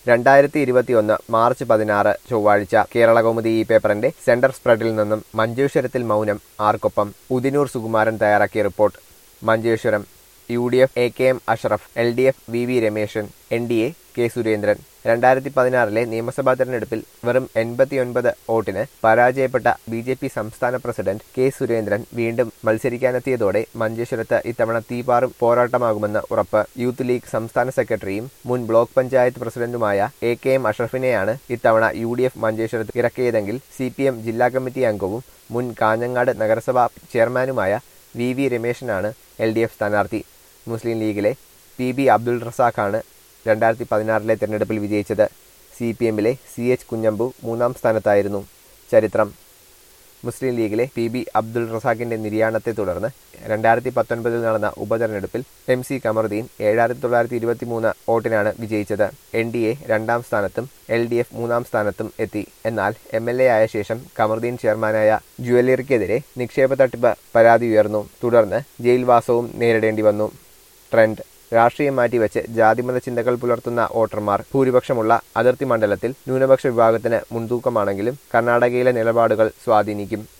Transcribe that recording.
രണ്ടായിരത്തി ഇരുപത്തിയൊന്ന് മാർച്ച് പതിനാറ് ചൊവ്വാഴ്ച കേരളകൗമുദി ഈ പേപ്പറിന്റെ സെന്റർ സ്പ്രെഡിൽ നിന്നും മഞ്ചേശ്വരത്തിൽ മൗനം ആർക്കൊപ്പം ഉദിനൂർ സുകുമാരൻ തയ്യാറാക്കിയ report Manjeshwaram U D F A K M Ashraf L D F V V Rameshan N D A K Surendran രണ്ടായിരത്തി പതിനാറിലെ നിയമസഭാ തെരഞ്ഞെടുപ്പിൽ വെറും എൺപത്തിയൊൻപത് വോട്ടിന് പരാജയപ്പെട്ട ബി ജെ പി സംസ്ഥാന പ്രസിഡന്റ് കെ സുരേന്ദ്രൻ വീണ്ടും മത്സരിക്കാനെത്തിയതോടെ മഞ്ചേശ്വരത്ത് ഇത്തവണ തീപാറും പോരാട്ടമാകുമെന്ന് ഉറപ്പ് യൂത്ത് ലീഗ് സംസ്ഥാന സെക്രട്ടറിയും മുൻ ബ്ലോക്ക് പഞ്ചായത്ത് പ്രസിഡന്റുമായ എ കെ എം അഷറഫിനെയാണ് ഇത്തവണ യു ഡി എഫ് മഞ്ചേശ്വരത്ത് ഇറക്കിയതെങ്കിൽ സി പി എം ജില്ലാ കമ്മിറ്റി അംഗവും മുൻ കാഞ്ഞങ്ങാട് നഗരസഭാ ചെയർമാനുമായ വി വി രമേശനാണ് എൽ ഡി എഫ് സ്ഥാനാർത്ഥി മുസ്ലിം ലീഗിലെ പി ബി അബ്ദുൾ റസാഖാണ് രണ്ടായിരത്തി പതിനാറിലെ തെരഞ്ഞെടുപ്പിൽ വിജയിച്ചത് സി പി എമ്മിലെ സി എച്ച് കുഞ്ഞമ്പു മൂന്നാം സ്ഥാനത്തായിരുന്നു ചരിത്രം മുസ്ലിം ലീഗിലെ പി ബി അബ്ദുൾ റസാഖിന്റെ നിര്യാണത്തെ തുടർന്ന് രണ്ടായിരത്തി പത്തൊൻപതിൽ നടന്ന ഉപതെരഞ്ഞെടുപ്പിൽ എം സി കമറുദ്ദീൻ ഏഴായിരത്തി തൊള്ളായിരത്തി ഇരുപത്തി മൂന്ന് വോട്ടിനാണ് വിജയിച്ചത് എൻ ഡി എ രണ്ടാം സ്ഥാനത്തും എൽ ഡി എഫ് മൂന്നാം സ്ഥാനത്തും എത്തി എന്നാൽ എം എൽ എ ആയ ശേഷം കമറുദ്ദീൻ ചെയർമാനായ ജുവല്ലറിക്കെതിരെ നിക്ഷേപ തട്ടിപ്പ് പരാതി ഉയർന്നു തുടർന്ന് ജയിൽവാസവും നേരിടേണ്ടി വന്നു ട്രെൻഡ് രാഷ്ട്രീയം മാറ്റിവെച്ച് ജാതിമത ചിന്തകൾ പുലർത്തുന്ന വോട്ടർമാർ ഭൂരിപക്ഷമുള്ള അതിർത്തി മണ്ഡലത്തിൽ ന്യൂനപക്ഷ വിഭാഗത്തിന് മുൻതൂക്കമാണെങ്കിലും കർണാടകയിലെ നിലപാടുകൾ സ്വാധീനിക്കും